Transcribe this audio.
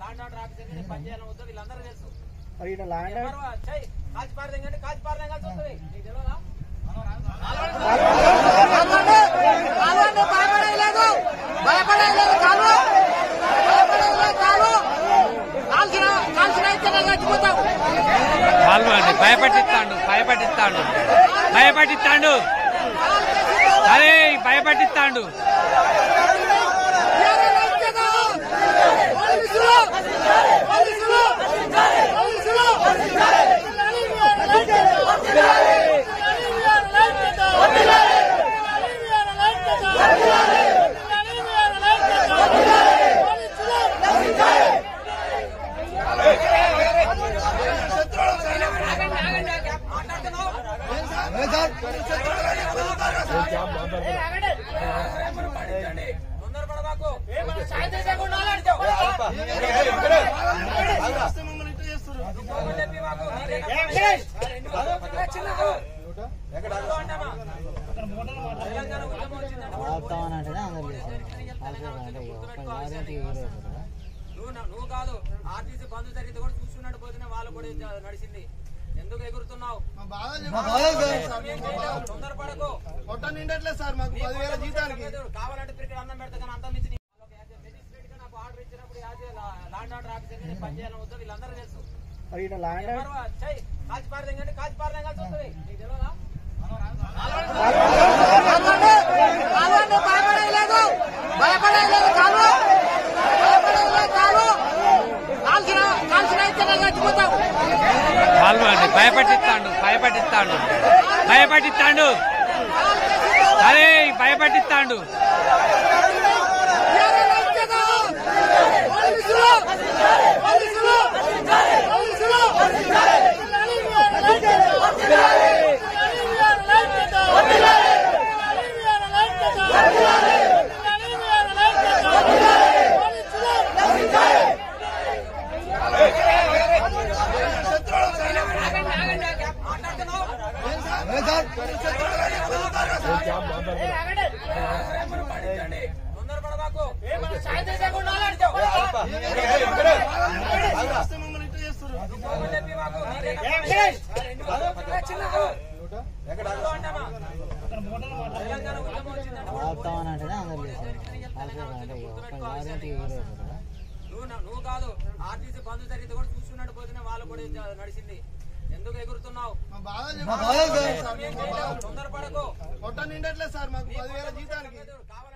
Land order officer గా పనిచేయాలని వద్దు వీళ్ళందరూ తెలుసు మరి ఈయన ల్యాండ్ ఎవరు చెయ్యి కాల్చి పారదండి కాల్చి పారదం కలిసి వస్తుంది నీకు తెలియదా పాల్గొనండి భయపట్టిస్తాడు భయపట్టిస్తాడు భయపట్టిస్తాడు అరే భయపట్టిస్తాడు తొందరపడబాకు సాయంత్రం చేయకుండా ఆలాడుతావు. చెప్పి మాకు చిన్నకు అంటామా తెలంగాణ ఉద్యమం వచ్చిందంటే ఆపుతామనంటేనే అందరు చేశారు ఆపుతారు అంటే ఒక్క గారెంటీ ఇవ్వలేదు కదా నువ్వు నా- నువ్వు కాదు ఆర్టీసీ బంధు జరిగితే కూడా చూసుకున్నట్టు పోతేనే వాళ్ళు కూడా ఇది నడిచింది ఎందుకు ఎగురుతున్నావు సమయం చేయలేవు. తొందరపడకు పొట్ట నిండట్లేదు సార్ మాకు పదివేల జీతానికి కావాలంటే క్రికెట్ అన్నం పెడతా కానీ అంతం మించి నీ- మెజిస్ట్రేట్ గా నాకు ఆర్డర్ ఇచ్చినప్పుడు as a law- and order officer గా నేను పనిచేయాలని వద్దు వీళ్ళందరూ తెలుసు మరి ఈయన ల్యాండ్ ఎవరు చెయ్యి కాల్చి పారదండి కాల్చి పారదం కలిసి వస్తుంది నీకు తెలియదా పాల్గొనండి భయపట్టిస్తాడు భయపట్టిస్తాడు భయపట్టిస్తాడు అరే భయపట్టిస్తాడు తొందరపడబాకు సాయంత్రం చేయకుండా ఆలాడుతావు. వస్తే మమ్మల్ని ఇట్లా చేస్తారు చెప్పి మాకు చిన్నకు అంటామా తెలంగాణ ఉద్యమం వచ్చిందంటే ఆపుతామనంటేనే అందరు చేశారు ఆపుతారు అంటే ఒక్క గారెంటీ ఇవ్వలేదు కదా నువ్వు నా- నువ్వు కాదు ఆర్టీసీ బంధు జరిగితే కూడా చూసుకున్నట్టు పోతేనే వాళ్ళు కూడా ఇది నడిచింది ఎందుకు ఎగురుతున్నావు మా బాధ చెప్పాలి సమయం చేయలేవు. తొందరపడకు పొట్ట నిండట్లేదు సార్ మాకు పదివేల జీతానికి కావాలంటే